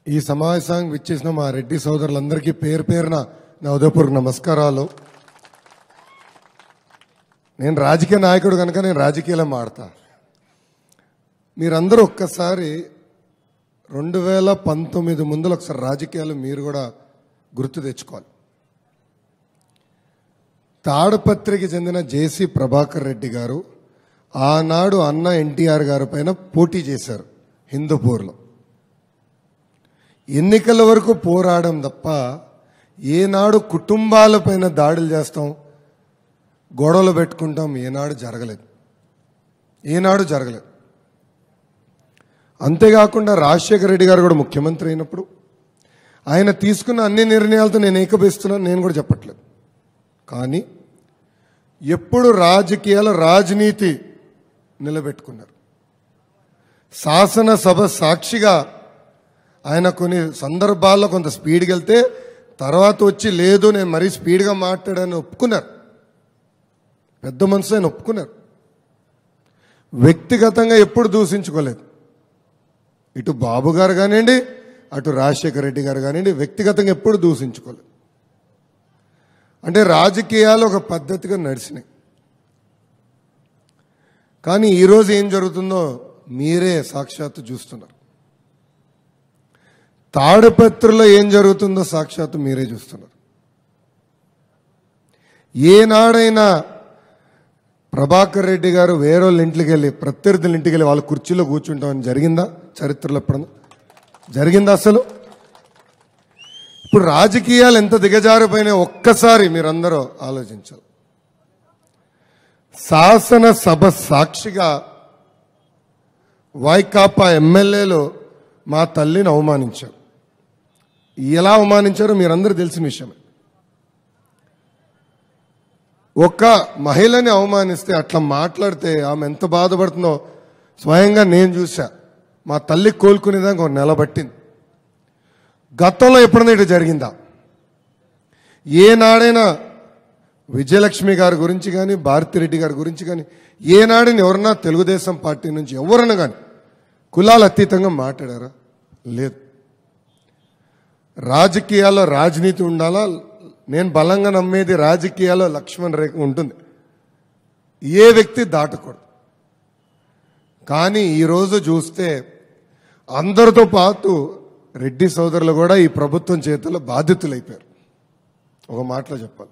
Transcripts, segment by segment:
ఈ సమావేశానికి విచ్చేసిన మా రెడ్డి సోదరులందరికీ పేరు పేరున నా ఉదయపూర్వక నమస్కారాలు నేను రాజకీయ నాయకుడు కనుక నేను రాజకీయాలు మాడతా మీరందరూ ఒక్కసారి రెండు వేల పంతొమ్మిది ముందులో ఒకసారి రాజకీయాలు మీరు కూడా గుర్తు తెచ్చుకోవాలి తాడపత్రికి చెందిన జేసీ ప్రభాకర్ రెడ్డి గారు ఆనాడు అన్న ఎన్టీఆర్ గారి పైన పోటీ చేశారు హిందూపూర్లో ఎన్నికల వరకు పోరాడం తప్ప ఏనాడు కుటుంబాలపైన దాడులు చేస్తాం గొడవలు పెట్టుకుంటాం ఏనాడు జరగలేదు ఏనాడు జరగలేదు అంతేకాకుండా రాజశేఖర రెడ్డి గారు కూడా ముఖ్యమంత్రి అయినప్పుడు ఆయన తీసుకున్న అన్ని నిర్ణయాలతో నేను ఏకపిస్తున్నాను నేను కూడా చెప్పట్లేదు కానీ ఎప్పుడు రాజకీయాల రాజనీతి నిలబెట్టుకున్నారు శాసనసభ సాక్షిగా ఆయన కొన్ని సందర్భాల్లో కొంత స్పీడ్కి వెళ్తే తర్వాత వచ్చి లేదు నేను మరీ స్పీడ్గా మాట్లాడని ఒప్పుకున్నారు పెద్ద మనసు ఆయన ఒప్పుకున్నారు వ్యక్తిగతంగా ఎప్పుడు దూషించుకోలేదు ఇటు బాబు గారు కానివ్వండి అటు రాజశేఖర రెడ్డి గారు కానివ్వండి వ్యక్తిగతంగా ఎప్పుడు దూషించుకోలేదు అంటే రాజకీయాలు ఒక పద్ధతిగా నడిచినాయి కానీ ఈరోజు ఏం జరుగుతుందో మీరే సాక్షాత్తు చూస్తున్నారు తాడిపత్రిలో ఏం జరుగుతుందో సాక్షాత్తు మీరే చూస్తున్నారు ఏనాడైనా ప్రభాకర్ రెడ్డి గారు వేరేళ్ళ ఇంటికి వెళ్ళి ప్రత్యర్థుల ఇంటికి వెళ్ళి వాళ్ళ కుర్చీలో కూర్చుంటామని జరిగిందా చరిత్రలో ఎప్పుడన్నా జరిగిందా అసలు ఇప్పుడు రాజకీయాలు ఎంత దిగజారిపోయినా ఒక్కసారి మీరందరూ ఆలోచించాలి శాసనసభ సాక్షిగా వైకాపా ఎమ్మెల్యేలు మా తల్లిని అవమానించారు ఎలా అవమానించారో మీరందరూ తెలిసిన విషయమే ఒక మహిళని అవమానిస్తే అట్లా మాట్లాడితే ఆమె ఎంత బాధపడుతుందో స్వయంగా నేను చూసా మా తల్లి కోలుకునేదాకా ఒక నెల పట్టింది గతంలో ఎప్పుడైనా ఇటు జరిగిందా ఏనాడైనా విజయలక్ష్మి గారి గురించి కానీ భారతిరెడ్డి గారి గురించి కానీ ఏనాడని ఎవరన్నా తెలుగుదేశం పార్టీ నుంచి ఎవరన్నా కానీ కులాల అతీతంగా మాట్లాడారా లేదు రాజకీయాల్లో రాజనీతి ఉండాలా నేను బలంగా నమ్మేది రాజకీయాల్లో లక్ష్మణ్ రేఖ ఉంటుంది ఏ వ్యక్తి దాటకూడదు కానీ ఈరోజు చూస్తే అందరితో పాటు రెడ్డి సోదరులు కూడా ఈ ప్రభుత్వం చేతుల్లో బాధితులైపోయారు ఒక మాటలో చెప్పాలి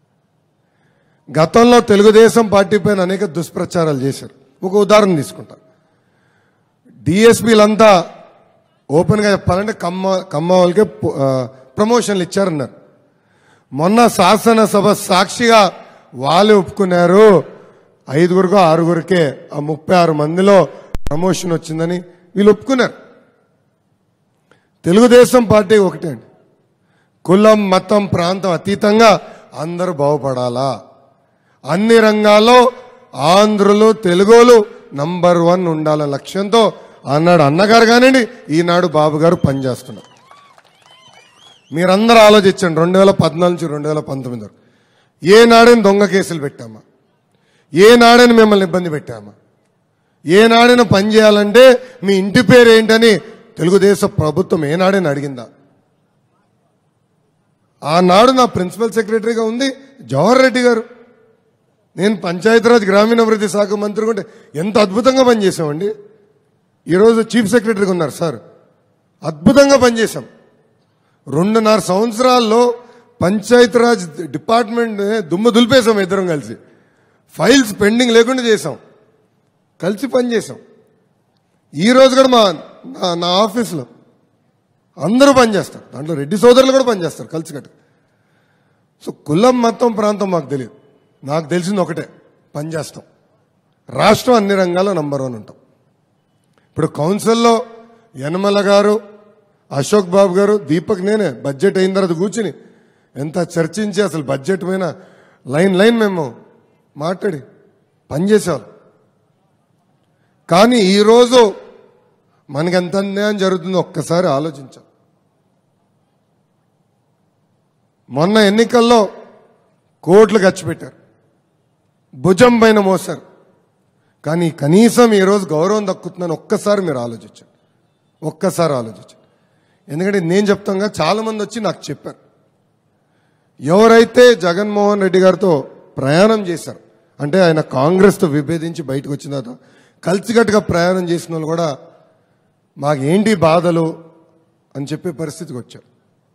గతంలో తెలుగుదేశం పార్టీ పైన అనేక దుష్ప్రచారాలు చేశారు ఒక ఉదాహరణ తీసుకుంటా డిఎస్పీలంతా ఓపెన్గా చెప్పాలంటే కమ్మ కమ్మ వాళ్ళకే పో- ఆ, ప్రమోషన్లు ఇచ్చారన్నారు మొన్న శాసనసభ సాక్షిగా వాళ్ళు ఒప్పుకున్నారు ఐదుగురికో ఆరుగురికే ఆ ముప్పై ఆరు మందిలో ప్రమోషన్ వచ్చిందని వీళ్ళు ఒప్పుకున్నారు తెలుగుదేశం పార్టీ ఒకటే అండి కులం మతం ప్రాంతం అతీతంగా అందరూ బాగుపడాలా అన్ని రంగాల్లో ఆంధ్రులు తెలుగులు నంబర్ వన్ ఉండాలన్న లక్ష్యంతో ఆనాడు అన్నగారు కానివ్వండి ఈనాడు బాబు గారు పనిచేస్తున్నారు మీరందరూ ఆలోచించండి రెండు వేల పద్నాలుగు నుంచి రెండు వేల పంతొమ్మిది వరకు ఏనాడని దొంగ కేసులు పెట్టామా ఏనాడని మిమ్మల్ని ఇబ్బంది పెట్టామా ఏనాడైనా పని చేయాలంటే మీ ఇంటి పేరు ఏంటని తెలుగుదేశం ప్రభుత్వం ఏనాడని అడిగిందా ఆనాడు నా ప్రిన్సిపల్ సెక్రటరీగా ఉంది జవహర్ రెడ్డి గారు నేను పంచాయతీరాజ్ గ్రామీణాభివృద్ధి శాఖ మంత్రి ఉంటే ఎంత అద్భుతంగా పనిచేసామండి ఈరోజు చీఫ్ సెక్రటరీగా ఉన్నారు సార్ అద్భుతంగా పనిచేశాం రెండున్నర సంవత్సరాల్లో పంచాయతీరాజ్ డిపార్ట్మెంట్ దుమ్ము దులిపేశాం ఇద్దరం కలిసి ఫైల్స్ పెండింగ్ లేకుండా చేసాం కలిసి పనిచేసాం ఈ రోజు కూడా మా నా- నా ఆఫీస్లో అందరూ పనిచేస్తారు దాంట్లో రెడ్డి సోదరులు కూడా పనిచేస్తారు కలిసికట్టు సో కులం మతం ప్రాంతం మాకు తెలియదు నాకు తెలిసింది ఒకటే పనిచేస్తాం రాష్ట్రం అన్ని రంగాల్లో నంబర్ వన్ ఉంటాం ఇప్పుడు కౌన్సిల్లో యనమల గారు అశోక్ బాబు గారు దీపక్ నేనే బడ్జెట్ అయిన తర్వాత కూర్చుని ఎంత చర్చించి అసలు బడ్జెట్ పైన లైన్ లైన్ మేము మాట్లాడి పనిచేసేవాళ్ళం కానీ ఈరోజు మనకి ఎంత అన్యాయం జరుగుతుందో ఒక్కసారి ఆలోచించాం మొన్న ఎన్నికల్లో కోట్లు ఖర్చు పెట్టారు భుజం పైన మోసారు కానీ కనీసం ఈరోజు గౌరవం దక్కుతుందని ఒక్కసారి మీరు ఆలోచించండి ఒక్కసారి ఆలోచించండి ఎందుకంటే నేను చెప్తాగా చాలా మంది వచ్చి నాకు చెప్పారు ఎవరైతే జగన్మోహన్ రెడ్డి గారితో ప్రయాణం చేశారు అంటే ఆయన కాంగ్రెస్తో విభేదించి బయటకు వచ్చిన తర్వాత కలిసికట్టుగా ప్రయాణం చేసిన వాళ్ళు కూడా మాకేంటి బాధలు అని చెప్పే పరిస్థితికి వచ్చారు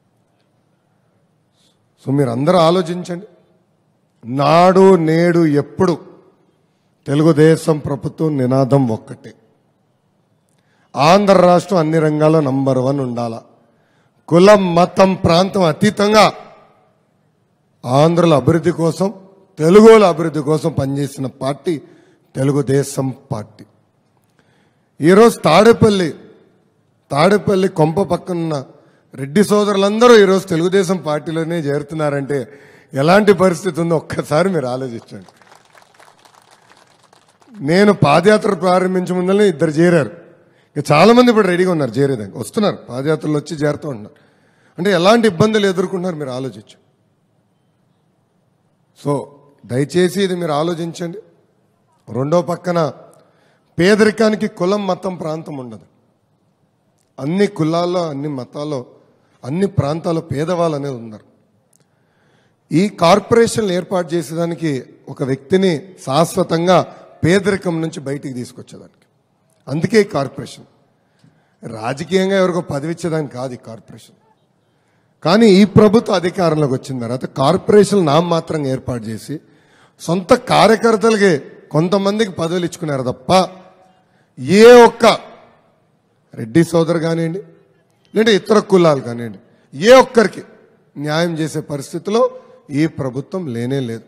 సో మీరు అందరూ ఆలోచించండి నాడు నేడు ఎప్పుడు తెలుగుదేశం ప్రభుత్వం నినాదం ఒక్కటే ఆంధ్ర రాష్ట్రం అన్ని రంగాల్లో నంబర్ వన్ ఉండాలా కులం మతం ప్రాంతం అతీతంగా ఆంధ్రుల అభివృద్ధి కోసం తెలుగుల అభివృద్ధి కోసం పనిచేసిన పార్టీ తెలుగుదేశం పార్టీ ఈరోజు తాడేపల్లి తాడేపల్లి కొంప పక్కన రెడ్డి సోదరులందరూ ఈరోజు తెలుగుదేశం పార్టీలోనే చేరుతున్నారంటే ఎలాంటి పరిస్థితి ఉందో ఒక్కసారి మీరు ఆలోచించండి నేను పాదయాత్ర ప్రారంభించే ముందరనే ఇద్దరు చేరారు ఇక చాలా మంది ఇప్పుడు రెడీగా ఉన్నారు చేరేదానికి వస్తున్నారు పాదయాత్రలు వచ్చి చేరుతూ ఉన్నారు అంటే ఎలాంటి ఇబ్బందులు ఎదుర్కొంటున్నారు మీరు ఆలోచించు సో దయచేసి ఇది మీరు ఆలోచించండి రెండో పక్కన పేదరికానికి కులం మతం ప్రాంతం ఉండదు అన్ని కులాల్లో అన్ని మతాల్లో అన్ని ప్రాంతాల్లో పేదవాళ్ళు అనేది ఉన్నారు ఈ కార్పొరేషన్లు ఏర్పాటు చేసేదానికి ఒక వ్యక్తిని శాశ్వతంగా పేదరికం నుంచి బయటికి తీసుకొచ్చేదానికి అందుకే ఈ కార్పొరేషన్ రాజకీయంగా ఎవరికో పదవి ఇచ్చేదానికి కాదు ఈ కార్పొరేషన్ కానీ ఈ ప్రభుత్వ అధికారంలోకి వచ్చిన తర్వాత కార్పొరేషన్ నామమాత్రంగా ఏర్పాటు చేసి సొంత కార్యకర్తలకి కొంతమందికి పదవులు ఇచ్చుకున్నారు తప్ప ఏ ఒక్క రెడ్డి సోదరు కానివ్వండి లేదంటే ఇతర కులాలు కానివ్వండి ఏ ఒక్కరికి న్యాయం చేసే పరిస్థితిలో ఈ ప్రభుత్వం లేనే లేదు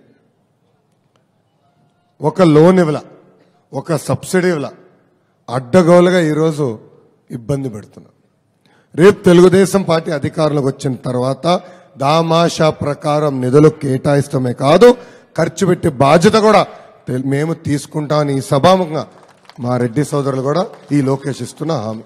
ఒక లోన్ ఇవ్వల ఒక సబ్సిడీ ఇవ్వల అడ్డగోలుగా ఈరోజు ఇబ్బంది పెడుతున్నాం రేపు తెలుగుదేశం పార్టీ అధికారంలోకి వచ్చిన తర్వాత దామాషా ప్రకారం నిధులు కేటాయిస్తమే కాదు ఖర్చు పెట్టే బాధ్యత కూడా తెల్- మేము తీసుకుంటామని ఈ సభాముఖంగా మా రెడ్డి సోదరులు కూడా ఈ లోకేష్ ఇస్తున్న హామీ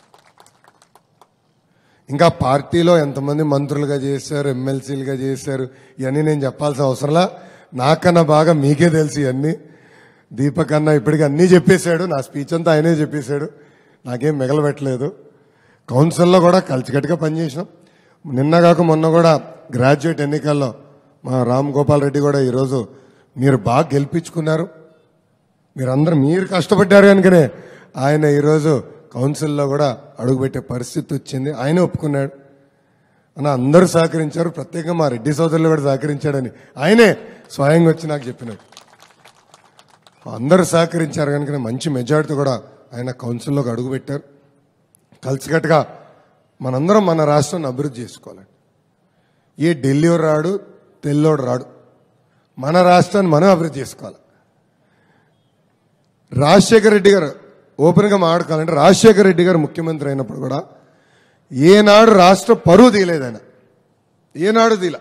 ఇంకా పార్టీలో ఎంతమంది మంత్రులుగా చేశారు ఎమ్మెల్సీలుగా చేశారు ఇవన్నీ నేను చెప్పాల్సిన అవసరంలా నాకన్నా బాగా మీకే తెలుసు ఇవన్నీ దీపక్ అన్న ఇప్పటికీ అన్నీ చెప్పేశాడు నా స్పీచ్ అంతా ఆయనే చెప్పేశాడు నాకేం మిగలబెట్టలేదు కౌన్సిల్లో కూడా కలిసికట్టుగా పనిచేసినాం నిన్న కాక మొన్న కూడా గ్రాడ్యుయేట్ ఎన్నికల్లో మా రామ్ గోపాల్ రెడ్డి కూడా ఈరోజు మీరు బాగా గెలిపించుకున్నారు మీరందరూ మీరు కష్టపడ్డారు కనుకనే ఆయన ఈరోజు కౌన్సిల్లో కూడా అడుగుపెట్టే పరిస్థితి వచ్చింది ఆయన ఒప్పుకున్నాడు అని అందరూ సహకరించారు ప్రత్యేకంగా మా రెడ్డి సోదరులు కూడా సహకరించాడని ఆయనే స్వయంగా వచ్చి నాకు చెప్పినాడు అందరూ సహకరించారు కనుక మంచి మెజార్టీ కూడా ఆయన కౌన్సిల్లోకి అడుగుపెట్టారు కలిసికట్టుగా మనందరం మన రాష్ట్రాన్ని అభివృద్ధి చేసుకోవాలండి ఏ ఢిల్లీ రాడు తెల్లోడు రాడు మన రాష్ట్రాన్ని మనం అభివృద్ధి చేసుకోవాలి రాజశేఖర రెడ్డి గారు ఓపెన్గా మాట్లాడుకోవాలంటే రాజశేఖర రెడ్డి గారు ముఖ్యమంత్రి అయినప్పుడు కూడా ఏనాడు రాష్ట్ర పరువు తీయలేదు ఆయన ఏనాడు తీల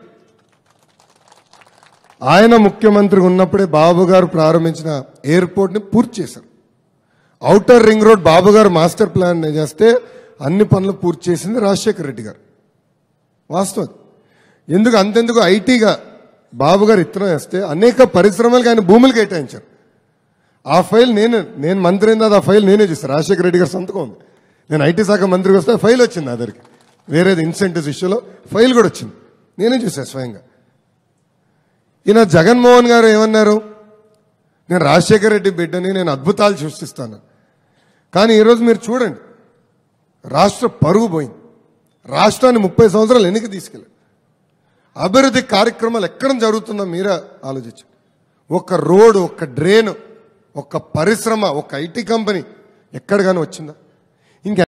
ఆయన ముఖ్యమంత్రిగా ఉన్నప్పుడే బాబు గారు ప్రారంభించిన ఎయిర్పోర్ట్ని పూర్తి చేశారు ఔటర్ రింగ్ రోడ్ బాబు గారు మాస్టర్ ప్లాన్ చేస్తే అన్ని పనులు పూర్తి చేసింది రాజశేఖర రెడ్డి గారు వాస్తవం అది. ఎందుకు అంతెందుకు ఐటీగా బాబు గారు ఇత్తనం వేస్తే అనేక పరిశ్రమలకు ఆయన భూములు కేటాయించారు ఆ ఫైల్ నేను నేను మంత్రి అయిన తర్వాత ఆ ఫైల్ నేనే చూస్తాను రాజశేఖర రెడ్డి గారి సంతకం ఉంది నేను ఐటీ శాఖ మంత్రికి వస్తే ఆ ఫైల్ వచ్చింది నా దగ్గరికి వేరేది ఇన్సెంటివ్స్ ఇష్యూలో ఫైల్ కూడా వచ్చింది నేనే చూసాను స్వయంగా ఈయన జగన్మోహన్ గారు ఏమన్నారు నేను రాజశేఖర రెడ్డి బిడ్డని నేను అద్భుతాలు సృష్టిస్తాను కానీ ఈరోజు మీరు చూడండి రాష్ట్ర పరుగు పోయింది రాష్ట్రాన్ని ముప్పై సంవత్సరాలు వెనక్కి తీసుకెళ్ళారు అభివృద్ధి కార్యక్రమాలు ఎక్కడ జరుగుతుందో మీరే ఆలోచించండి ఒక రోడ్ ఒక డ్రైన్ ఒక పరిశ్రమ ఒక ఐటీ కంపెనీ ఎక్కడ కానీ వచ్చిందా ఇంకా